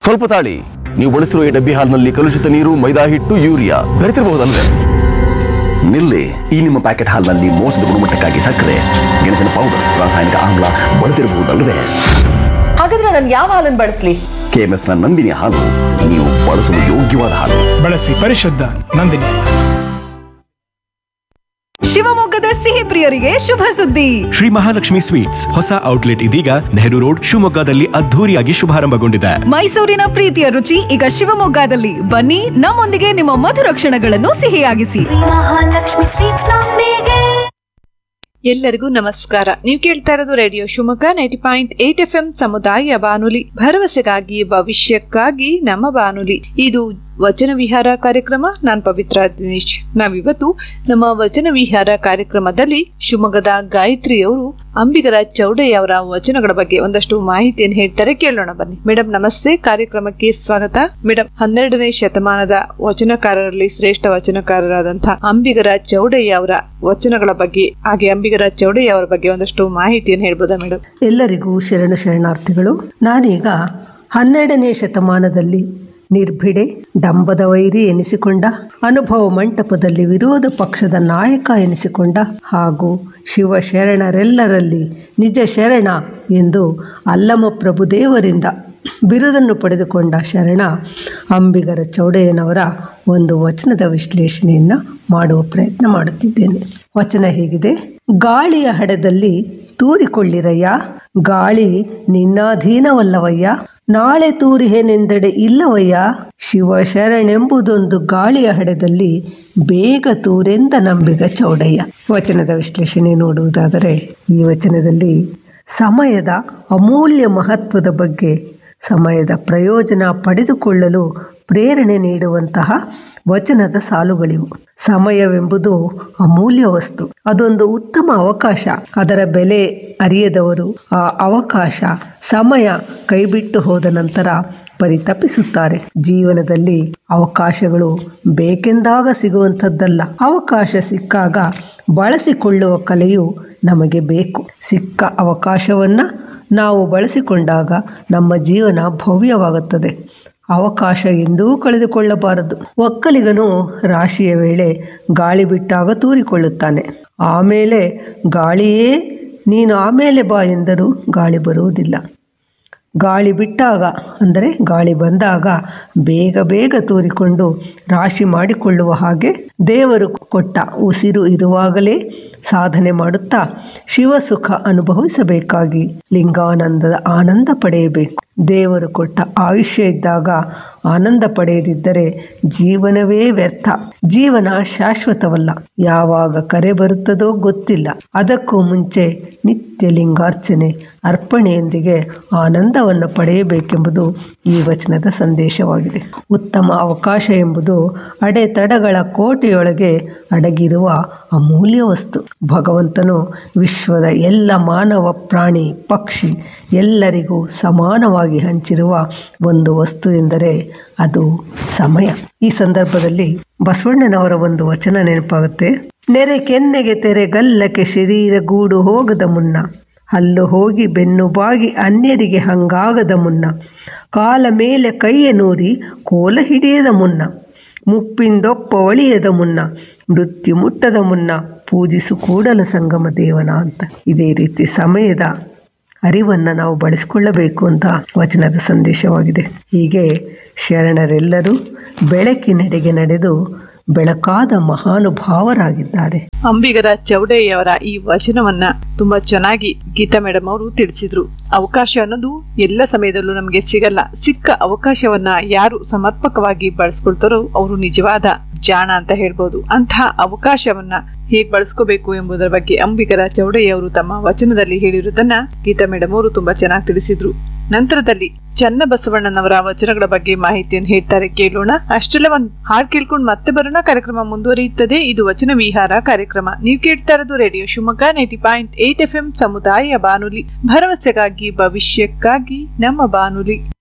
ಸ್ವಲ್ಪ ತಾಳಿ ನೀವು ಬಳಸಿರುವ ಈ ಡಬ್ಬಿ ಹಾಲ್ನಲ್ಲಿ ಕಲುಷಿತ ನೀರು ಮೈದಾ ಹಿಟ್ಟು ಯೂರಿಯಾ ಬೆರೆತಿರಬಹುದಲ್ವೇ ನಿಲ್ಲಿ ಈ ನಿಮ್ಮ ಪ್ಯಾಕೆಟ್ ಹಾಲ್ನಲ್ಲಿ ಮೋಸದ ಗುಣಮಟ್ಟಕ್ಕಾಗಿ ಸಕ್ಕರೆ ಗೆಣಸಿನ ಪೌಡರ್ ರಾಸಾಯನಿಕ ಆಮ್ಲ ಬಳಸಿರಬಹುದಲ್ವೇ ಹಾಗಾದ್ರೆ ನಾನು ಯಾವ ಹಾಲನ್ನು ಬಳಸ್ಲಿ ಕೆಎಂಎಫ್ನ ನಂದಿನಿ ಹಾಲು ನೀವು ಬಳಸಲು ಯೋಗ್ಯವಾದ ಹಾಲು ಬಳಸಿ ಪರಿಶುದ್ಧ ನಂದಿನಿ ಶಿವಮೊಗ್ಗದ ಸಿಹಿ ಪ್ರಿಯರಿಗೆ ಶುಭ ಸುದ್ದಿ ಶ್ರೀ ಮಹಾಲಕ್ಷ್ಮಿ ಸ್ವೀಟ್ಸ್ ಹೊಸ ಔಟ್ಲೆಟ್ ಇದೀಗ ನೆಹರು ರೋಡ್ ಶಿವಮೊಗ್ಗದಲ್ಲಿ ಅದ್ಧೂರಿಯಾಗಿ ಶುಭಾರಂಭಗೊಂಡಿದೆ ಮೈಸೂರಿನ ಪ್ರೀತಿಯ ರುಚಿ ಈಗ ಶಿವಮೊಗ್ಗದಲ್ಲಿ ಬನ್ನಿ ನಮ್ಮೊಂದಿಗೆ ನಿಮ್ಮ ಮಧುರ ಕ್ಷಣಗಳನ್ನು ಸಿಹಿಯಾಗಿಸಿ ಮಹಾಲಕ್ಷ್ಮಿ ಸ್ವೀಟ್ಸ್ ನೊಂದಿಗೆ ಎಲ್ಲರಿಗೂ ನಮಸ್ಕಾರ ನೀವು ಕೇಳ್ತಾ ಇರೋದು radio Shivamogga ninety point eight F M ಸಮುದಾಯ ಬಾನುಲಿ ಭರವಸೆಗಾಗಿ ಭವಿಷ್ಯಕ್ಕಾಗಿ ನಮ್ಮ ಬಾನುಲಿ ಇದು ವಚನ ವಿಹಾರ ಕಾರ್ಯಕ್ರಮ ನಾನ್ ಪವಿತ್ರ ದಿನೇಶ್ ನಾವಿವತ್ತು ನಮ್ಮ ವಚನ ವಿಹಾರ ಕಾರ್ಯಕ್ರಮದಲ್ಲಿ ಶಿವಮೊಗ್ಗದ ಗಾಯತ್ರಿಯವರು ಅಂಬಿಗರ ಚೌಡಯ್ಯ ಅವರ ವಚನಗಳ ಬಗ್ಗೆ ಒಂದಷ್ಟು ಮಾಹಿತಿಯನ್ನು ಹೇಳ್ತಾರೆ ಕೇಳೋಣ ಬನ್ನಿ ಮೇಡಮ್ ನಮಸ್ತೆ ಕಾರ್ಯಕ್ರಮಕ್ಕೆ ಸ್ವಾಗತ ಮೇಡಮ್ ಹನ್ನೆರಡನೇ ಶತಮಾನದ ವಚನಕಾರರಲ್ಲಿ ಶ್ರೇಷ್ಠ ವಚನಕಾರರಾದಂತಹ ಅಂಬಿಗರ ಚೌಡಯ್ಯ ಅವರ ವಚನಗಳ ಬಗ್ಗೆ ಹಾಗೆ ಅಂಬಿಗರ ಚೌಡಯ್ಯ ಅವರ ಬಗ್ಗೆ ಒಂದಷ್ಟು ಮಾಹಿತಿಯನ್ನು ಹೇಳ್ಬೋದಾ ಮೇಡಮ್ ಎಲ್ಲರಿಗೂ ಶರಣ ಶರಣಾರ್ಥಿಗಳು ನಾನೀಗ ಹನ್ನೆರಡನೇ ಶತಮಾನದಲ್ಲಿ ನಿರ್ಭಿಡೆ ಡಂಬದ ವೈರಿ ಎನಿಸಿಕೊಂಡ ಅನುಭವ ಮಂಟಪದಲ್ಲಿ ವಿರೋಧ ಪಕ್ಷದ ನಾಯಕ ಎನಿಸಿಕೊಂಡ ಹಾಗೂ ಶಿವ ಶರಣರೆಲ್ಲರಲ್ಲಿ ನಿಜ ಶರಣ ಎಂದು ಅಲ್ಲಮ ಪ್ರಭುದೇವರಿಂದ ಬಿರುದನ್ನು ಪಡೆದುಕೊಂಡ ಶರಣ ಅಂಬಿಗರ ಚೌಡಯ್ಯನವರ ಒಂದು ವಚನದ ವಿಶ್ಲೇಷಣೆಯನ್ನು ಮಾಡುವ ಪ್ರಯತ್ನ ಮಾಡುತ್ತಿದ್ದೇನೆ ವಚನ ಹೀಗಿದೆ ಗಾಳಿಯ ಹಡೆದಲ್ಲಿ ತೂರಿಕೊಳ್ಳಿರಯ್ಯ ಗಾಳಿ ನಿನ್ನಾಧೀನವಲ್ಲವಯ್ಯ ನಾಳೆ ತೂರಿಹೇನೆಂದೆಡೆ ಇಲ್ಲವಯ್ಯ ಶಿವ ಶರಣೆಂಬುದೊಂದು ಗಾಳಿಯ ಹಡೆದಲ್ಲಿ ಬೇಗ ತೂರೆಂದ ನಂಬಿಗ ಚೌಡಯ್ಯ ವಚನದ ವಿಶ್ಲೇಷಣೆ ನೋಡುವುದಾದರೆ ಈ ವಚನದಲ್ಲಿ ಸಮಯದ ಅಮೂಲ್ಯ ಮಹತ್ವದ ಬಗ್ಗೆ ಸಮಯದ ಪ್ರಯೋಜನ ಪಡೆದುಕೊಳ್ಳಲು ಪ್ರೇರಣೆ ನೀಡುವಂತಹ ವಚನದ ಸಾಲುಗಳಿವು ಸಮಯವೆಂಬುದು ಅಮೂಲ್ಯ ವಸ್ತು ಅದೊಂದು ಉತ್ತಮ ಅವಕಾಶ ಅದರ ಬೆಲೆ ಅರಿಯದವರು ಆ ಅವಕಾಶ ಸಮಯ ಕೈಬಿಟ್ಟು ಹೋದ ನಂತರ ಪರಿತಪಿಸುತ್ತಾರೆ ಜೀವನದಲ್ಲಿ ಅವಕಾಶಗಳು ಬೇಕೆಂದಾಗ ಸಿಗುವಂಥದ್ದಲ್ಲ ಅವಕಾಶ ಸಿಕ್ಕಾಗ ಬಳಸಿಕೊಳ್ಳುವ ಕಲೆಯು ನಮಗೆ ಬೇಕು ಸಿಕ್ಕ ಅವಕಾಶವನ್ನು ನಾವು ಬಳಸಿಕೊಂಡಾಗ ನಮ್ಮ ಜೀವನ ಭವ್ಯವಾಗುತ್ತದೆ ಅವಕಾಶ ಎಂದೂ ಕಳೆದುಕೊಳ್ಳಬಾರದು ಒಕ್ಕಲಿಗನು ರಾಶಿಯ ವೇಳೆ ಗಾಳಿ ಬಿಟ್ಟಾಗ ತೂರಿಕೊಳ್ಳುತ್ತಾನೆ ಆಮೇಲೆ ಗಾಳಿಯೇ ನೀನು ಆಮೇಲೆ ಬಾ ಎಂದರೂ ಗಾಳಿ ಬರುವುದಿಲ್ಲ ಗಾಳಿ ಬಿಟ್ಟಾಗ ಅಂದರೆ ಗಾಳಿ ಬಂದಾಗ ಬೇಗ ಬೇಗ ತೂರಿಕೊಂಡು ರಾಶಿ ಮಾಡಿಕೊಳ್ಳುವ ಹಾಗೆ ದೇವರು ಕೊಟ್ಟ ಉಸಿರು ಇರುವಾಗಲೇ ಸಾಧನೆ ಮಾಡುತ್ತಾ ಶಿವಸುಖ ಅನುಭವಿಸಬೇಕಾಗಿ ಲಿಂಗಾನಂದದ ಆನಂದ ಪಡೆಯಬೇಕು ದೇವರು ಕೊಟ್ಟ ಆಯುಷ್ಯ ಇದ್ದಾಗ ಆನಂದ ಪಡೆಯದಿದ್ದರೆ ಜೀವನವೇ ವ್ಯರ್ಥ ಜೀವನ ಶಾಶ್ವತವಲ್ಲ ಯಾವಾಗ ಕರೆ ಬರುತ್ತದೋ ಗೊತ್ತಿಲ್ಲ ಅದಕ್ಕೂ ಮುಂಚೆ ನಿತ್ಯ ಲಿಂಗಾರ್ಚನೆ ಅರ್ಪಣೆಯೊಂದಿಗೆ ಆನಂದವನ್ನು ಪಡೆಯಬೇಕೆಂಬುದು ಈ ವಚನದ ಸಂದೇಶವಾಗಿದೆ ಉತ್ತಮ ಅವಕಾಶ ಎಂಬುದು ಅಡೆತಡೆಗಳ ಕೋಟೆಯೊಳಗೆ ಅಡಗಿರುವ ಅಮೂಲ್ಯ ವಸ್ತು ಭಗವಂತನು ವಿಶ್ವದ ಎಲ್ಲ ಮಾನವ ಪ್ರಾಣಿ ಪಕ್ಷಿ ಎಲ್ಲರಿಗೂ ಸಮಾನವಾಗಿ ಹಂಚಿರುವ ಒಂದು ವಸ್ತು ಎಂದರೆ ಅದು ಸಮಯ ಈ ಸಂದರ್ಭದಲ್ಲಿ ಬಸವಣ್ಣನವರ ಒಂದು ವಚನ ನೆನಪಾಗುತ್ತೆ ನೆರೆ ಕೆನ್ನೆಗೆ ತೆರೆ ಗಲ್ಲಕ್ಕೆ ಶರೀರ ಗೂಡು ಹೋಗದ ಮುನ್ನ ಹಲ್ಲು ಹೋಗಿ ಬೆನ್ನು ಬಾಗಿ ಅನ್ಯರಿಗೆ ಹಂಗಾಗದ ಮುನ್ನ ಕಾಲ ಮೇಲೆ ಕೈಯ ನೂರಿ ಕೋಲ ಹಿಡಿಯದ ಮುನ್ನ ಮುಪ್ಪಿಂದೊಪ್ಪ ಒಳಿಯದ ಮುನ್ನ ಮೃತ್ಯು ಮುಟ್ಟದ ಮುನ್ನ ಪೂಜಿಸು ಕೂಡಲ ಸಂಗಮ ದೇವನ ಅಂತ ಇದೇ ರೀತಿ ಸಮಯದ ಅರಿವನ್ನು ನಾವು ಬಳಸಿಕೊಳ್ಳಬೇಕು ಅಂತ ವಚನದ ಸಂದೇಶವಾಗಿದೆ ಹೀಗೆ ಶರಣರೆಲ್ಲರೂ ಬೆಳಕಿನೆಡೆಗೆ ನಡೆದು ಬೆಳಕಾದ ಮಹಾನುಭಾವರಾಗಿದ್ದಾರೆ ಅಂಬಿಗರ ಚೌಡಯ್ಯವರ ಈ ವಚನವನ್ನ ತುಂಬಾ ಚೆನ್ನಾಗಿ ಗೀತಾ ಮೇಡಮ್ ಅವರು ತಿಳಿಸಿದ್ರು ಅವಕಾಶ ಅನ್ನೋದು ಎಲ್ಲ ಸಮಯದಲ್ಲೂ ನಮಗೆ ಸಿಗಲ್ಲ ಸಿಕ್ಕ ಅವಕಾಶವನ್ನ ಯಾರು ಸಮರ್ಪಕವಾಗಿ ಬಳಸ್ಕೊಳ್ತಾರೋ ಅವರು ನಿಜವಾದ ಜಾಣ ಅಂತ ಹೇಳ್ಬೋದು ಅಂತಹ ಅವಕಾಶವನ್ನ ಹೇಗ್ ಬಳಸ್ಕೋಬೇಕು ಎಂಬುದರ ಬಗ್ಗೆ ಅಂಬಿಗರ ಚೌಡಯ್ಯ ಅವರು ತಮ್ಮ ವಚನದಲ್ಲಿ ಹೇಳಿರುವುದನ್ನ ಗೀತಾ ಮೇಡಮ್ ಅವರು ತುಂಬಾ ಚೆನ್ನಾಗಿ ತಿಳಿಸಿದ್ರು ನಂತರದಲ್ಲಿ ಚನ್ನಬಸವಣ್ಣನವರ ವಚನಗಳ ಬಗ್ಗೆ ಮಾಹಿತಿಯನ್ನು ಹೇಳ್ತಾರೆ ಕೇಳೋಣ ಅಷ್ಟೆಲ್ಲ ಒಂದ್ ಹಾಡ್ ಕೇಳ್ಕೊಂಡು ಮತ್ತೆ ಬರೋಣ ಕಾರ್ಯಕ್ರಮ ಮುಂದುವರಿಯುತ್ತದೆ ಇದು ವಚನ ವಿಹಾರ ಕಾರ್ಯಕ್ರಮ ನೀವು ಕೇಳ್ತಾ ಇರೋದು radio Shivamogga ninety point eight F M ಸಮುದಾಯ ಬಾನುಲಿ ಭರವಸೆಗಾಗಿ ಭವಿಷ್ಯಕ್ಕಾಗಿ ನಮ್ಮ ಬಾನುಲಿ